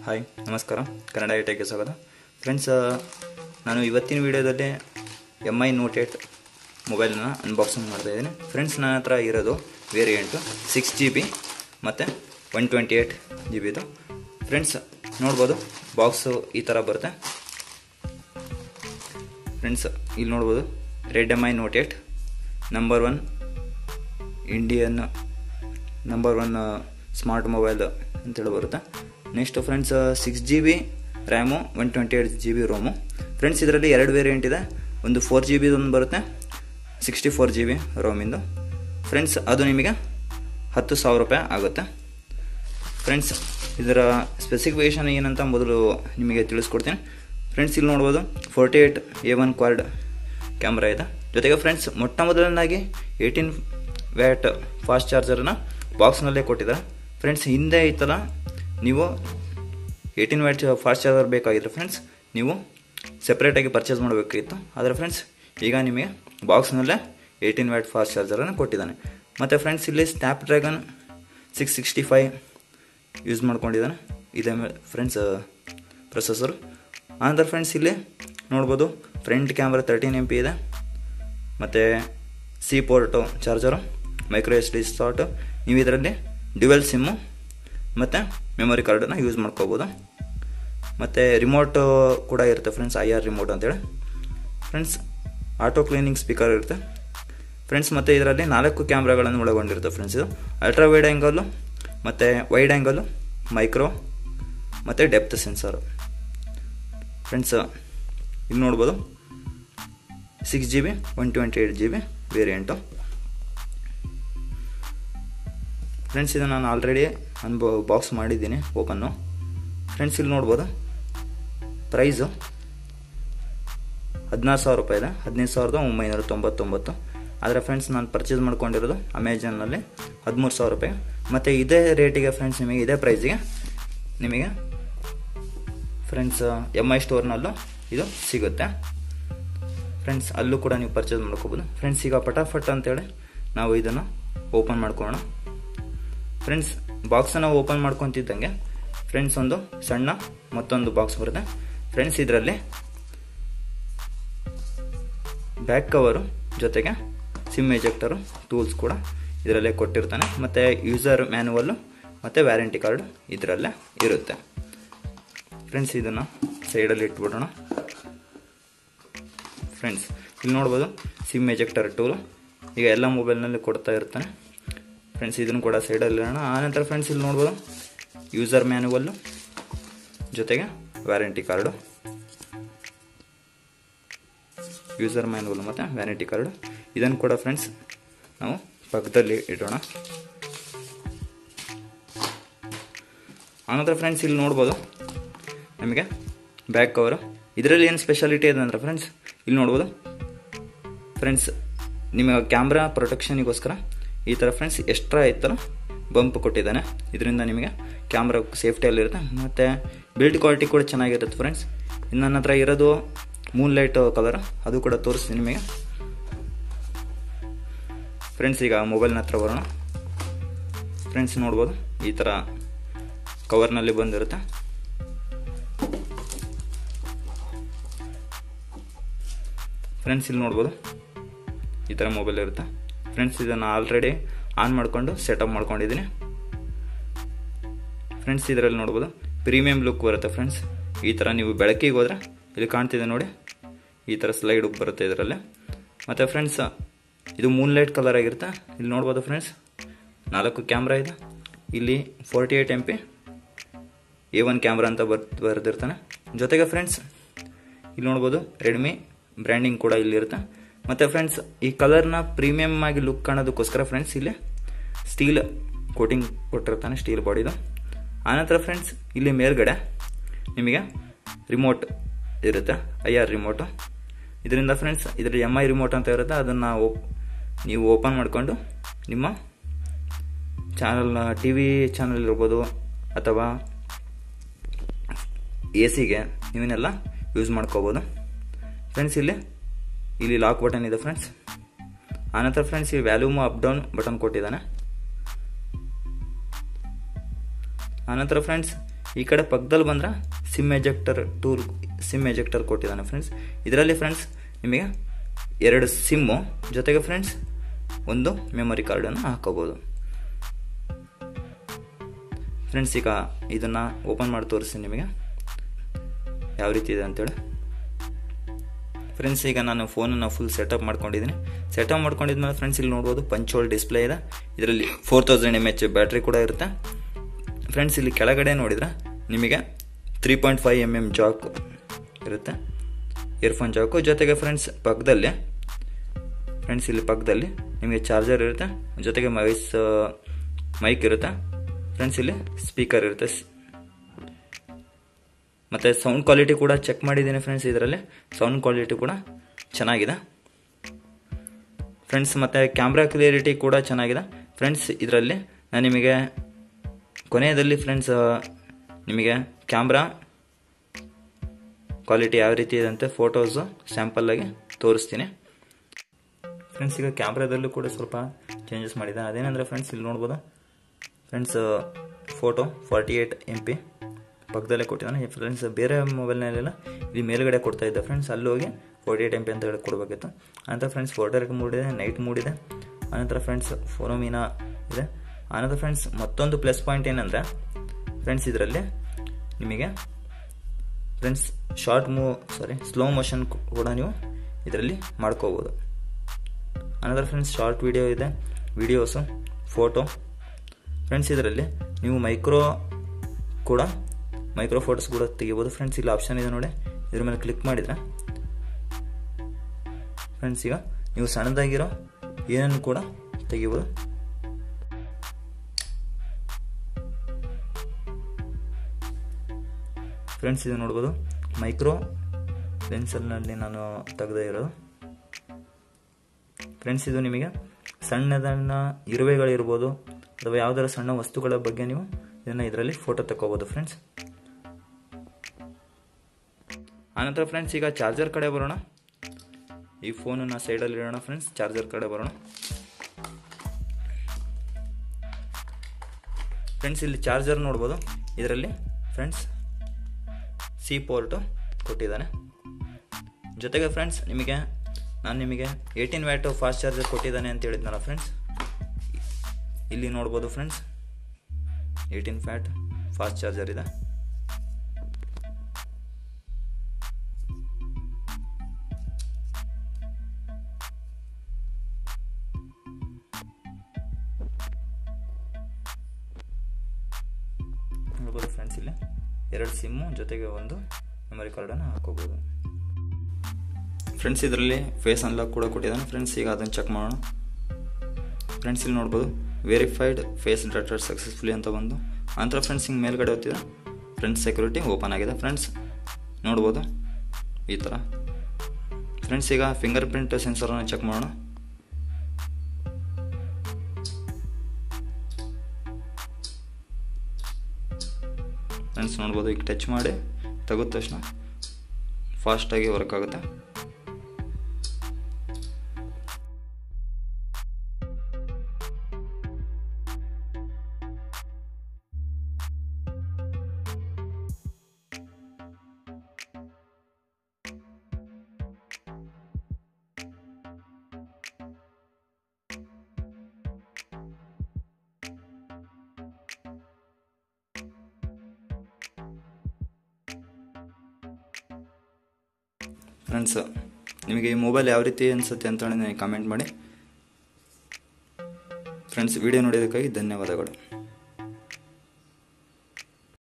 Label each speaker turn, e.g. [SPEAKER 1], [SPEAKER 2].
[SPEAKER 1] hi ನಮಸ್ಕಾರ ಕನ್ನಡ ಐಟೆಕ್ಗೆ ಸ್ವಾಗತ friends ನಾನು ಇವತ್ತಿನ ವಿಡಿಯೋದಲ್ಲಿ ಎಮ್ ಐ ನೋಟ್ ಏಟ್ ಮೊಬೈಲನ್ನ ಅನ್ಬಾಕ್ಸಿಂಗ್ ಮಾಡ್ತಾಯಿದ್ದೀನಿ ಫ್ರೆಂಡ್ಸ್ ನನ್ನ ಹತ್ರ ಇರೋದು ವೇರಿಯಂಟು ಸಿಕ್ಸ್ ಜಿ ಬಿ ಮತ್ತು ಒನ್ ಟ್ವೆಂಟಿ ಏಯ್ಟ್ ಜಿ ಬಿದು ಫ್ರೆಂಡ್ಸ್ ನೋಡ್ಬೋದು ಬಾಕ್ಸು ಈ ಥರ ಬರುತ್ತೆ ಫ್ರೆಂಡ್ಸ್ ಇಲ್ಲಿ ನೋಡ್ಬೋದು M I note eight number one Indian number one smart mobile ಅಂತೇಳಿ ಬರುತ್ತೆ next friends six G B RAM one twenty eight G B ROM friends ಇದರಲ್ಲಿ ಎರಡು ವೇರಿಯಂಟ್ ಇದೆ ಒಂದು ಫೋರ್ ಜಿ ಬಿದೊಂದು ಬರುತ್ತೆ ಸಿಕ್ಸ್ಟಿ ಫೋರ್ ಜಿ ಬಿ ರೋಮಿಂದು friends ಅದು ನಿಮಗೆ ಹತ್ತು ಸಾವಿರ ರೂಪಾಯಿ ಆಗುತ್ತೆ ಫ್ರೆಂಡ್ಸ್ ಇದರ ಸ್ಪೆಸಿಫಿಕೇಷನ್ ಏನಂತ ಮೊದಲು ನಿಮಗೆ ತಿಳಿಸ್ಕೊಡ್ತೀನಿ ಫ್ರೆಂಡ್ಸ್ ಇಲ್ಲಿ ನೋಡ್ಬೋದು forty eight a one quad camera ಇದೆ ಜೊತೆಗೆ ಫ್ರೆಂಡ್ಸ್ ಮೊಟ್ಟ ಮೊದಲನಾಗಿ ಏಯ್ಟೀನ್ ವ್ಯಾಟ್ ಫಾಸ್ಟ್ ಚಾರ್ಜರನ್ನ ಬಾಕ್ಸ್ನಲ್ಲೇ ಕೊಟ್ಟಿದ್ದಾರೆ ಫ್ರೆಂಡ್ಸ್ ಹಿಂದೆ ಐತಲ್ಲ ನೀವು ಏಯ್ಟೀನ್ ವ್ಯಾಟ್ ಫಾಸ್ಟ್ ಚಾರ್ಜರ್ ಬೇಕಾಗಿದ್ರೆ ಫ್ರೆಂಡ್ಸ್ ನೀವು ಸೆಪ್ರೇಟಾಗಿ ಪರ್ಚೇಸ್ ಮಾಡಬೇಕಿತ್ತು ಆದರೆ ಫ್ರೆಂಡ್ಸ್ ಈಗ ನಿಮಗೆ ಬಾಕ್ಸ್ನಲ್ಲೇ ಏಯ್ಟೀನ್ ವ್ಯಾಟ್ ಫಾಸ್ಟ್ ಚಾರ್ಜರನ್ನು ಕೊಟ್ಟಿದ್ದಾನೆ ಮತ್ತು ಫ್ರೆಂಡ್ಸ್ ಇಲ್ಲಿ Snapdragon six sixty five use ಮಾಡ್ಕೊಂಡಿದ್ದಾನೆ ಇದೆ ಫ್ರೆಂಡ್ಸ್ ಪ್ರೊಸೆಸರು ಆನಂತರ ಫ್ರೆಂಡ್ಸ್ ಇಲ್ಲಿ ನೋಡ್ಬೋದು front camera thirteen M P ಇದೆ ಮತ್ತು C port charger micro S D slot ನೀವು ಇದರಲ್ಲಿ ಡ್ಯುವೆಲ್ ಸಿಮ್ಮು ಮತ್ತು ಮೆಮೊರಿ ಕಾರ್ಡನ್ನು ಯೂಸ್ ಮಾಡ್ಕೋಬೋದು ಮತ್ತು ರಿಮೋಟ್ ಕೂಡ ಇರುತ್ತೆ ಫ್ರೆಂಡ್ಸ್ ಐ ಆರ್ ರಿಮೋಟ್ ಅಂತೇಳಿ ಫ್ರೆಂಡ್ಸ್ ಆಟೋ ಕ್ಲೀನಿಂಗ್ ಸ್ಪೀಕರ್ ಇರುತ್ತೆ ಫ್ರೆಂಡ್ಸ್ ಮತ್ತು ಇದರಲ್ಲಿ ನಾಲ್ಕು ಕ್ಯಾಮ್ರಾಗಳನ್ನು ಒಳಗೊಂಡಿರುತ್ತೆ ಫ್ರೆಂಡ್ಸ್ ಇದು ಅಲ್ಟ್ರಾ ವೈಡ್ ಆ್ಯಂಗಲು ಮತ್ತು ವೈಡ್ ಆ್ಯಂಗಲು ಮೈಕ್ರೋ ಮತ್ತು ಡೆಪ್ತ್ ಸೆನ್ಸರು ಫ್ರೆಂಡ್ಸ್ ಇಲ್ಲಿ ನೋಡ್ಬೋದು six G B one twenty eight G B variant friends ಇದು ನಾನು ಆಲ್ರೆಡಿ ಅನ್ಬೋ ಬಾಕ್ಸ್ ಮಾಡಿದ್ದೀನಿ ಓಪನ್ನು ಫ್ರೆಂಡ್ಸ್ ಇಲ್ಲಿ ನೋಡ್ಬೋದು ಪ್ರೈಸು ಹದಿನಾರು ಸಾವಿರ ರೂಪಾಯಿ ಇದೆ ಹದಿನೈದು ಸಾವಿರದ ಒಂಬೈನೂರ ತೊಂಬತ್ತೊಂಬತ್ತು ಆದರೆ ಫ್ರೆಂಡ್ಸ್ ನಾನು ಪರ್ಚೇಸ್ ಮಾಡ್ಕೊಂಡಿರೋದು ಅಮೆಜಾನಲ್ಲಿ ಹದಿಮೂರು ಸಾವಿರ ರೂಪಾಯಿ ಮತ್ತು ಇದೇ ರೇಟಿಗೆ ಫ್ರೆಂಡ್ಸ್ ನಿಮಗೆ ಇದೇ ಪ್ರೈಸಿಗೆ ನಿಮಗೆ ಫ್ರೆಂಡ್ಸ್ ಎಮ್ ಐ ಸ್ಟೋರ್ನಲ್ಲೂ ಇದು ಸಿಗುತ್ತೆ ಫ್ರೆಂಡ್ಸ್ ಅಲ್ಲೂ ಕೂಡ ನೀವು ಪರ್ಚೇಸ್ ಮಾಡ್ಕೋಬೋದು ಫ್ರೆಂಡ್ಸ್ ಈಗ ಪಟಾಫಟ್ ಅಂತೇಳಿ ನಾವು ಇದನ್ನು ಓಪನ್ ಮಾಡ್ಕೊಳ್ಳೋಣ ಫ್ರೆಂಡ್ಸ್ ಬಾಕ್ಸನ್ನು ಓಪನ್ ಮಾಡ್ಕೊತಿದ್ದಂಗೆ ಫ್ರೆಂಡ್ಸ್ ಒಂದು ಸಣ್ಣ ಮತ್ತೊಂದು ಬಾಕ್ಸ್ ಬರುತ್ತೆ ಫ್ರೆಂಡ್ಸ್ ಇದರಲ್ಲಿ ಬ್ಯಾಕ್ ಕವರು ಜೊತೆಗೆ ಸಿಮ್ ಎಜೆಕ್ಟರು ಟೂಲ್ಸ್ ಕೂಡ ಇದರಲ್ಲೇ ಕೊಟ್ಟಿರ್ತಾನೆ ಮತ್ತು ಯೂಸರ್ ಮ್ಯಾನುವಲ್ಲು ಮತ್ತು ವ್ಯಾರಂಟಿ ಕಾರ್ಡ್ ಇದರಲ್ಲೇ ಇರುತ್ತೆ ಫ್ರೆಂಡ್ಸ್ ಇದನ್ನು ಸೈಡಲ್ಲಿ ಇಟ್ಬಿಡೋಣ ಫ್ರೆಂಡ್ಸ್ ಇಲ್ಲಿ ನೋಡ್ಬೋದು ಸಿಮ್ ಎಜೆಕ್ಟರ್ ಟೂಲು ಈಗ ಎಲ್ಲ ಮೊಬೈಲ್ನಲ್ಲಿ ಕೊಡ್ತಾ ಇರ್ತಾನೆ ಫ್ರೆಂಡ್ಸ್ ಇದನ್ನು ಕೂಡ ಸೈಡಲ್ಲಿ ಇಡೋಣ ಆನಂತರ ಫ್ರೆಂಡ್ಸ್ ಇಲ್ಲಿ ನೋಡ್ಬೋದು ಯೂಸರ್ ಮ್ಯಾನುವಲ್ಲು ಜೊತೆಗೆ ವ್ಯಾರಂಟಿ ಕಾರ್ಡು ಯೂಸರ್ ಮ್ಯಾನುವಲ್ ಮತ್ತು ವ್ಯಾರಂಟಿ ಕಾರ್ಡು ಇದನ್ನು ಕೂಡ ಫ್ರೆಂಡ್ಸ್ ನಾವು ಪಕ್ಕದಲ್ಲಿ ಇಡೋಣ ಆನಂತರ ಫ್ರೆಂಡ್ಸ್ ಇಲ್ಲಿ ನೋಡ್ಬೋದು ನಿಮಗೆ ಬ್ಯಾಕ್ ಕವರು ಇದರಲ್ಲಿ ಏನು ಸ್ಪೆಷಾಲಿಟಿ ಇದೆ ಅಂದರೆ ಫ್ರೆಂಡ್ಸ್ ಇಲ್ಲಿ ನೋಡ್ಬೋದು ಫ್ರೆಂಡ್ಸ್ ನಿಮ್ಮ ಕ್ಯಾಮ್ರಾ ಪ್ರೊಟೆಕ್ಷನಿಗೋಸ್ಕರ ಈ ಥರ ಫ್ರೆಂಡ್ಸ್ ಎಕ್ಸ್ಟ್ರಾ ಇತ್ತಲ್ಲ ಬಂಪ್ ಕೊಟ್ಟಿದ್ದಾನೆ ಇದರಿಂದ ನಿಮಗೆ ಕ್ಯಾಮ್ರಾ ಸೇಫ್ಟಿಯಲ್ಲಿರುತ್ತೆ ಮತ್ತು ಬಿಲ್ಡ್ ಕ್ವಾಲಿಟಿ ಕೂಡ ಚೆನ್ನಾಗಿರುತ್ತೆ ಫ್ರೆಂಡ್ಸ್ ಇನ್ನು ನನ್ನ ಹತ್ರ ಇರೋದು ಮೂನ್ ಲೈಟ್ ಕಲರ್ ಅದು ಕೂಡ ತೋರಿಸ್ತೀನಿ ನಿಮಗೆ ಫ್ರೆಂಡ್ಸ್ ಈಗ ಮೊಬೈಲ್ನ ಹತ್ರ ಬರೋಣ ಫ್ರೆಂಡ್ಸ್ ನೋಡ್ಬೋದು ಈ ಥರ ಕವರ್ನಲ್ಲಿ ಬಂದಿರುತ್ತೆ ಫ್ರೆಂಡ್ಸ್ ಇಲ್ಲಿ ನೋಡ್ಬೋದು ಈ ಥರ ಮೊಬೈಲ್ ಇರುತ್ತೆ ಫ್ರೆಂಡ್ಸ್ ಇದನ್ನು ಆಲ್ರೆಡಿ ಆನ್ ಮಾಡಿಕೊಂಡು ಸೆಟಪ್ ಮಾಡ್ಕೊಂಡಿದ್ದೀನಿ ಫ್ರೆಂಡ್ಸ್ ಇದರಲ್ಲಿ ನೋಡ್ಬೋದು ಪ್ರೀಮಿಯಂ ಲುಕ್ ಬರುತ್ತೆ ಫ್ರೆಂಡ್ಸ್ ಈ ಥರ ನೀವು ಬೆಳಕಿಗೆ ಹೋದರೆ ಇಲ್ಲಿ ಕಾಣ್ತಿದೆ ನೋಡಿ ಈ ಥರ ಸ್ಲೈಡ್ ಬರುತ್ತೆ ಇದರಲ್ಲಿ ಮತ್ತು ಫ್ರೆಂಡ್ಸ್ ಇದು ಮೂನ್ ಲೈಟ್ ಕಲರ್ ಆಗಿರುತ್ತೆ ಇಲ್ಲಿ ನೋಡ್ಬೋದು ಫ್ರೆಂಡ್ಸ್ ನಾಲ್ಕು ಕ್ಯಾಮ್ರಾ ಇದೆ ಇಲ್ಲಿ forty eight M P A one camera ಅಂತ ಬರ್ ಬರೆದಿರ್ತಾನೆ ಜೊತೆಗೆ ಫ್ರೆಂಡ್ಸ್ ಇಲ್ಲಿ ನೋಡ್ಬೋದು ರೆಡ್ಮಿ ಬ್ರ್ಯಾಂಡಿಂಗ್ ಕೂಡ ಇಲ್ಲಿರುತ್ತೆ ಮತ್ತು ಫ್ರೆಂಡ್ಸ್ ಈ ಕಲರ್ನ ಪ್ರೀಮಿಯಮ್ ಆಗಿ ಲುಕ್ ಕಾಣೋದಕ್ಕೋಸ್ಕರ ಫ್ರೆಂಡ್ಸ್ ಇಲ್ಲಿ ಸ್ಟೀಲ್ ಕೋಟಿಂಗ್ ಕೊಟ್ಟಿರ್ತಾನೆ ಸ್ಟೀಲ್ ಬಾಡಿದು ಆನಂತರ ಫ್ರೆಂಡ್ಸ್ ಇಲ್ಲಿ ಮೇಲ್ಗಡೆ ನಿಮಗೆ ರಿಮೋಟ್ ಇರುತ್ತೆ ಐ ಆರ್ ರಿಮೋಟು ಇದರಿಂದ ಫ್ರೆಂಡ್ಸ್ ಇದರಲ್ಲಿ ಎಮ್ ಐ ರಿಮೋಟ್ ಅಂತ ಇರುತ್ತೆ ಅದನ್ನು ಓಪ್ ನೀವು ಓಪನ್ ಮಾಡಿಕೊಂಡು ನಿಮ್ಮ ಚಾನಲ್ನ ಟಿ ವಿ ಚಾನಲ್ ಇರ್ಬೋದು ಅಥವಾ ಎ ಸಿಗೆ ಇವನ್ನೆಲ್ಲ ಯೂಸ್ ಮಾಡ್ಕೋಬೋದು ಫ್ರೆಂಡ್ಸ್ ಇಲ್ಲಿ ಇಲ್ಲಿ ಲಾಕ್ ಬಟನ್ ಇದೆ ಫ್ರೆಂಡ್ಸ್ ಆನಂತರ ಫ್ರೆಂಡ್ಸ್ ಇಲ್ಲಿ ವ್ಯಾಲ್ಯೂಮ್ ಅಪ್ ಡೌನ್ ಬಟನ್ ಕೊಟ್ಟಿದ್ದಾನೆ ಆನಂತರ ಫ್ರೆಂಡ್ಸ್ ಈ ಕಡೆ ಪಕ್ಕದಲ್ಲಿ ಬಂದ್ರೆ SIM ejector tool SIM ejector ಕೊಟ್ಟಿದ್ದಾನೆ ಫ್ರೆಂಡ್ಸ್ ಇದರಲ್ಲಿ ಫ್ರೆಂಡ್ಸ್ ನಿಮಗೆ ಎರಡು ಸಿಮ್ಮು ಜೊತೆಗೆ ಫ್ರೆಂಡ್ಸ್ ಒಂದು ಮೆಮೊರಿ ಕಾರ್ಡನ್ನು ಹಾಕೋಬೋದು ಫ್ರೆಂಡ್ಸ್ ಈಗ ಇದನ್ನು ಓಪನ್ ಮಾಡಿ ತೋರಿಸ್ತೀನಿ ನಿಮಗೆ ಯಾವ ರೀತಿ ಇದೆ ಅಂತೇಳಿ ಫ್ರೆಂಡ್ಸ್ ಈಗ ನಾನು ಫೋನನ್ನು ಫುಲ್ ಸೆಟಪ್ ಮಾಡ್ಕೊಂಡಿದ್ದೀನಿ ಸೆಟಪ್ ಮಾಡ್ಕೊಂಡಿದ್ಮೇಲೆ ಫ್ರೆಂಡ್ಸ್ ಇಲ್ಲಿ ನೋಡ್ಬೋದು ಪಂಚೋಲ್ ಡಿಸ್ಪ್ಲೇ ಇದೆ ಇದರಲ್ಲಿ four thousand M H battery ಕೂಡ ಇರುತ್ತೆ ಫ್ರೆಂಡ್ಸ್ ಇಲ್ಲಿ ಕೆಳಗಡೆ ನೋಡಿದ್ರೆ ನಿಮಗೆ three point five M M jack ಇರುತ್ತೆ ಇಯರ್ಫೋನ್ ಜಾಕು ಜೊತೆಗೆ ಫ್ರೆಂಡ್ಸ್ ಪಕ್ಕದಲ್ಲಿ ಫ್ರೆಂಡ್ಸ್ ಇಲ್ಲಿ ಪಕ್ಕದಲ್ಲಿ ನಿಮಗೆ ಚಾರ್ಜರ್ ಇರುತ್ತೆ ಜೊತೆಗೆ ಮೈಸ್ ಮೈಕ್ ಇರುತ್ತೆ ಫ್ರೆಂಡ್ಸ್ ಇಲ್ಲಿ ಸ್ಪೀಕರ್ ಇರುತ್ತೆ ಮತ್ತು ಸೌಂಡ್ ಕ್ವಾಲಿಟಿ ಕೂಡ ಚೆಕ್ ಮಾಡಿದ್ದೀನಿ ಫ್ರೆಂಡ್ಸ್ ಇದರಲ್ಲಿ ಸೌಂಡ್ ಕ್ವಾಲಿಟಿ ಕೂಡ ಚೆನ್ನಾಗಿದೆ ಫ್ರೆಂಡ್ಸ್ ಮತ್ತು ಕ್ಯಾಮ್ರಾ ಕ್ಲಿಯರಿಟಿ ಕೂಡ ಚೆನ್ನಾಗಿದೆ ಫ್ರೆಂಡ್ಸ್ ಇದರಲ್ಲಿ ನಾನು ನಿಮಗೆ ಕೊನೆಯದಲ್ಲಿ ಫ್ರೆಂಡ್ಸ್ ನಿಮಗೆ ಕ್ಯಾಮ್ರಾ ಕ್ವಾಲಿಟಿ ಯಾವ ರೀತಿ ಇದೆ ಅಂತ ಫೋಟೋಸು ಸ್ಯಾಂಪಲ್ಲಾಗಿ ತೋರಿಸ್ತೀನಿ ಫ್ರೆಂಡ್ಸ್ ಈಗ ಕ್ಯಾಮ್ರಾದಲ್ಲೂ ಕೂಡ ಸ್ವಲ್ಪ ಚೇಂಜಸ್ ಮಾಡಿದೆ ಅದೇನೆಂದರೆ ಫ್ರೆಂಡ್ಸ್ ಇಲ್ಲಿ ನೋಡ್ಬೋದು friends photo forty eight M P ಪಕ್ಕದಲ್ಲೇ ಕೊಟ್ಟಿದ್ದಾನೆ ಫ್ರೆಂಡ್ಸ್ ಬೇರೆ ಮೊಬೈಲ್ನಲ್ಲೆಲ್ಲ ಇದು ಮೇಲ್ಗಡೆ ಕೊಡ್ತಾ ಇದ್ದೆ ಫ್ರೆಂಡ್ಸ್ ಅಲ್ಲಿ ಹೋಗಿ ಫೋರ್ಟಿ ಏಯ್ಟ್ ಎಮ್ ಪಿ ಅಂತ ಹೇಳಿ ಕೊಡಬೇಕಿತ್ತು ಆನಂತರ ಫ್ರೆಂಡ್ಸ್ ಫೋಟೋ ಮೂಡಿದೆ ನೈಟ್ ಮೂಡಿದೆ ಆನಂತರ ಫ್ರೆಂಡ್ಸ್ ಫೋನೋಮೀನಾ ಇದೆ ಆನಂತರ ಫ್ರೆಂಡ್ಸ್ ಮತ್ತೊಂದು ಪ್ಲಸ್ ಪಾಯಿಂಟ್ ಏನಂದರೆ ಫ್ರೆಂಡ್ಸ್ ಇದರಲ್ಲಿ ನಿಮಗೆ friends short move sorry slow motion ಕೂಡ ನೀವು ಇದರಲ್ಲಿ ಮಾಡ್ಕೋಬೋದು ಅನದರ್ ಫ್ರೆಂಡ್ಸ್ ಶಾರ್ಟ್ ವಿಡಿಯೋ ಇದೆ ವಿಡಿಯೋಸು ಫೋಟೋ ಫ್ರೆಂಡ್ಸ್ ಇದರಲ್ಲಿ ನೀವು ಮೈಕ್ರೋ ಕೂಡ ಮೈಕ್ರೋ ಫೋಟೋಸ್ ಕೂಡ ತೆಗಿಬೋದು ಫ್ರೆಂಡ್ಸ್ ಇಲ್ಲಿ ಆಪ್ಷನ್ ಇದೆ ನೋಡಿ ಇದ್ರ ಮೇಲೆ ಕ್ಲಿಕ್ ಮಾಡಿದರೆ ಫ್ರೆಂಡ್ಸ್ ಈಗ ನೀವು ಸಣ್ಣದಾಗಿರೋ ಏನನ್ನು ಕೂಡ ತೆಗಿಬೋದು ಫ್ರೆಂಡ್ಸ್ ಇದು ನೋಡ್ಬೋದು ಮೈಕ್ರೋ ಪೆನ್ಸಿಲ್ನಲ್ಲಿ ನಾನು ತೆಗೆದೇ ಇರೋದು ಫ್ರೆಂಡ್ಸ್ ಇದು ನಿಮಗೆ ಸಣ್ಣದನ್ನ ಇರುವೆಗಳಿರ್ಬೋದು ಅಥವಾ ಯಾವುದರ ಸಣ್ಣ ವಸ್ತುಗಳ ಬಗ್ಗೆ ನೀವು ಇದನ್ನು ಇದರಲ್ಲಿ ಫೋಟೋ ತಗೋಬೋದು ಫ್ರೆಂಡ್ಸ್ ಆನಂತರ ಫ್ರೆಂಡ್ಸ್ ಈಗ ಚಾರ್ಜರ್ ಕಡೆ ಬರೋಣ ಈ ಫೋನನ್ನು ಸೈಡಲ್ಲಿ ಇಡೋಣ ಫ್ರೆಂಡ್ಸ್ ಚಾರ್ಜರ್ ಕಡೆ ಬರೋಣ ಫ್ರೆಂಡ್ಸ್ ಇಲ್ಲಿ ಚಾರ್ಜರ್ ನೋಡ್ಬೋದು ಇದರಲ್ಲಿ ಫ್ರೆಂಡ್ಸ್ ಸಿ ಪೋರ್ಟು ಕೊಟ್ಟಿದ್ದಾನೆ ಜೊತೆಗೆ ಫ್ರೆಂಡ್ಸ್ ನಿಮಗೆ ನಾನು ನಿಮಗೆ ಏಯ್ಟೀನ್ ವ್ಯಾಟು ಫಾಸ್ಟ್ ಚಾರ್ಜರ್ ಕೊಟ್ಟಿದ್ದಾನೆ ಅಂತ ಹೇಳಿದ್ನಲ್ಲ ಫ್ರೆಂಡ್ಸ್ ಇಲ್ಲಿ ನೋಡ್ಬೋದು ಫ್ರೆಂಡ್ಸ್ ಏಯ್ಟೀನ್ ಫ್ಯಾಟ್ ಫಾಸ್ಟ್ ಚಾರ್ಜರ್ ಇದೆ ನೋಡ್ಬೋದು ಫ್ರೆಂಡ್ಸ್ ಇಲ್ಲಿ ಎರಡು ಸಿಮ್ಮು ಜೊತೆಗೆ ಒಂದು ಮೆಮೊರಿ ಕಾರ್ಡನ್ನು ಹಾಕೋಬೋದು ಫ್ರೆಂಡ್ಸ್ ಇದರಲ್ಲಿ ಫೇಸ್ ಅನ್ಲಾಕ್ ಕೂಡ ಕೊಟ್ಟಿದ್ದಾನೆ ಫ್ರೆಂಡ್ಸ್ ಈಗ ಅದನ್ನು ಚೆಕ್ ಮಾಡೋಣ ಫ್ರೆಂಡ್ಸ್ ಇಲ್ಲಿ ನೋಡ್ಬೋದು ವೆರಿಫೈಡ್ ಫೇಸ್ ಡಾಟಾ ಸಕ್ಸಸ್ಫುಲಿ ಅಂತ ಬಂದು ನಂತರ ಫ್ರೆಂಡ್ಸ್ ಹಿಂಗೆ ಮೇಲ್ಗಡೆ ಓದ್ತಿದೆ ಫ್ರೆಂಡ್ಸ್ ಸೆಕ್ಯೂರಿಟಿ ಓಪನ್ ಆಗಿದೆ ಫ್ರೆಂಡ್ಸ್ ನೋಡ್ಬೋದು ಈ ಥರ ಫ್ರೆಂಡ್ಸ್ ಈಗ ಫಿಂಗರ್ ಪ್ರಿಂಟ್ ಸೆನ್ಸರನ್ನು ಚೆಕ್ ಮಾಡೋಣ ಫ್ರೆಂಡ್ಸ್ ನೋಡ್ಬೋದು ಈಗ ಟಚ್ ಮಾಡಿ ತೆಗೆದ ತಕ್ಷಣ ಫಾಸ್ಟಾಗಿ ವರ್ಕ್ ಆಗುತ್ತೆ ಫ್ರೆಂಡ್ಸ್ ನಿಮಗೆ ಈ ಮೊಬೈಲ್ ಯಾವ ರೀತಿ ಅನಿಸುತ್ತೆ ಅಂತ ನನಗೆ ಕಾಮೆಂಟ್ ಮಾಡಿ ಫ್ರೆಂಡ್ಸ್ ವಿಡಿಯೋ ನೋಡೋದಕ್ಕಾಗಿ ಧನ್ಯವಾದಗಳು